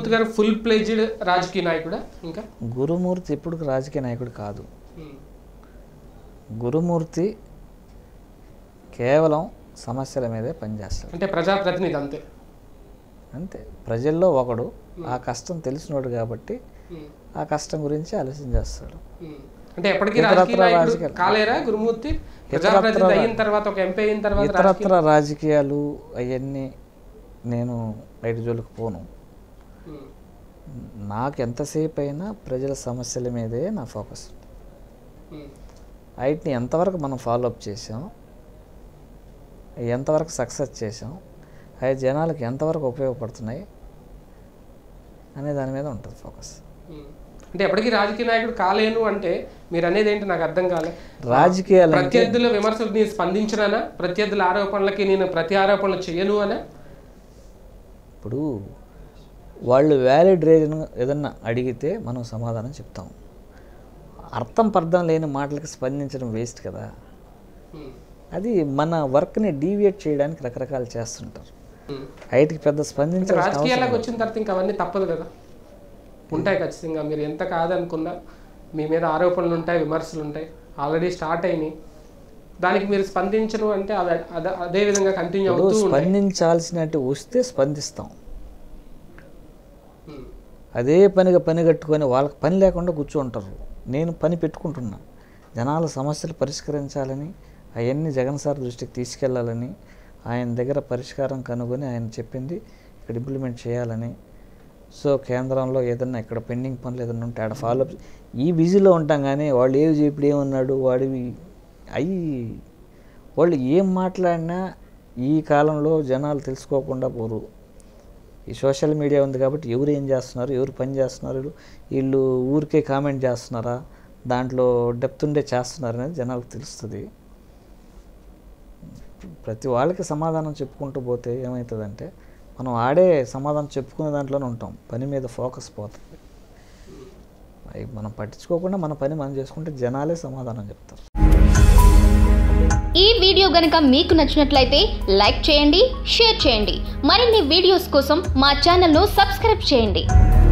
గురుమూర్తి గారు ఫుల్ ప్లేజ్డ్ రాజకీయ నాయకుడా ఇంకా గురుమూర్తి ఎప్పుడు రాజకీయ నాయకుడు కాదు ఉమ్, గురుమూర్తి కేవలం సమస్యల మీదే పనిచేస్తాడు అంటే ప్రజాప్రతినిధి అంతే అంతే ప్రజల్లో ఒకడు ఆ కష్టం తెలిసినోడు కాబట్టి ఉమ్, ఆ కష్టం గురించి ఆలోచన చేస్తాడు ఉమ్. అంటే ఎప్పటికీ ఇతరత్ర రాజకీయ నాయకుడు రాజకీయాలు. కాలేరా గురుమూర్తి ప్రజాప్రతినిధి అయిన తర్వాత ఒక ఎంపీ అయిన తర్వాత రాజకీయ- ఇతరత్ర రాజకీయాలు అవన్నీ నేను బయట జోలికి పోను ఉమ్, నాకు ఎంతసేపు అయినా ప్రజల సమస్యల మీదే నా ఫోకస్ ఉమ్, వాటిని ఎంతవరకు మనం ఫాలో అప్ చేసాం ఎంతవరకు సక్సెస్ చేసాం అవి జనాలకు ఎంతవరకు ఉపయోగపడుతున్నాయి అనే దాని మీద ఉంటుంది ఫోకస్ ఉమ్. అంటే ఎప్పటికీ రాజకీయ నాయకుడు కాలేను అంటే మీరు అనేది ఏంటి నాకు అర్థం కాలే రాజకీయాలు అంటే ప్రత్యర్థుల విమర్శలకు నేను స్పందించనా ప్రత్యర్థుల ఆరోపణలకి నేను ప్రతి ఆరోపణలు చేయను అనా ఇప్పుడు వాళ్ళు వ్యాలిడ్ రీజన్ ఏదన్నా అడిగితే మనం సమాధానం చెప్తాం అర్థం పర్థం లేని మాటలకు స్పందించడం వేస్ట్ కదా ఉమ్, అది మన వర్క్ని డీవియేట్ చేయడానికి రకరకాలు చేస్తుంటారు ఉమ్. వాటికి పెద్ద అంటే స్పందించాల్సిన అవసరం రాజకీయాలకు వచ్చిన తర్వాత ఇంకా అవన్నీ తప్పదు కదా ఉంటాయి ఖచ్చితంగా మీరు ఎంత కాదనుకున్నా మీ మీద ఆరోపణలు ఉంటాయి విమర్శలు ఉంటాయి ఆల్రెడీ స్టార్ట్ అయినాయి దానికి మీరు స్పందించరు అంటే అదే అదే- అదే విధంగా కంటిన్యూ ఇప్పుడు అవుతూ ఉంటాయి స్పందించాల్సినట్టు వస్తే స్పందిస్తాం ఉమ్, అదే పనిగా పని కట్టుకొని వాళ్ళకి పని లేకుండా కూర్చుంటారు నేను పని పెట్టుకుంటున్నా జనాల సమస్యలు పరిష్కరించాలని అవన్నీ జగన్ సార్ దృష్టికి తీసుకెళ్లాలని ఆయన దగ్గర పరిష్కారం కనుగొని ఆయన చెప్పింది ఇక్కడ ఇంప్లిమెంట్ చేయాలని సో కేంద్రంలో ఏదన్నా ఇక్కడ పెండింగ్ పనులు ఏదన్నా ఉంటే ఆడ ఫాలోఅప్ ఈ బిజీలో ఉంటాం కానీ వాళ్ళు ఏవి ఇప్పుడు ఏమన్నాడు వాడివి అవి వాళ్ళు ఏం మాట్లాడినా ఈ కాలంలో జనాలు తెలుసుకోకుండా పోరు ఈ సోషల్ మీడియా ఉంది కాబట్టి ఎవరు ఏం చేస్తున్నారు ఎవరు పని చేస్తున్నారు వీళ్ళు ఊరికే కామెంట్ చేస్తున్నారా దాంట్లో డెప్త్ ఉండే చేస్తున్నారు అనేది జనాలకు తెలుస్తుంది ప్రతి వాళ్ళకి సమాధానం చెప్పుకుంటూ పోతే ఏమవుతుందంటే మనం ఆడే సమాధానం చెప్పుకునే దాంట్లోనే ఉంటాం పని మీద ఫోకస్ పోతుంది అవి మనం పట్టించుకోకుండా మన పని మనం చేసుకుంటే జనాలే సమాధానం చెప్తారు ఈ వీడియో గనుక మీకు నచ్చినట్లయితే లైక్ చేయండి షేర్ చేయండి మరిన్ని వీడియోస్ కోసం మా ఛానల్ను సబ్స్క్రైబ్ చేయండి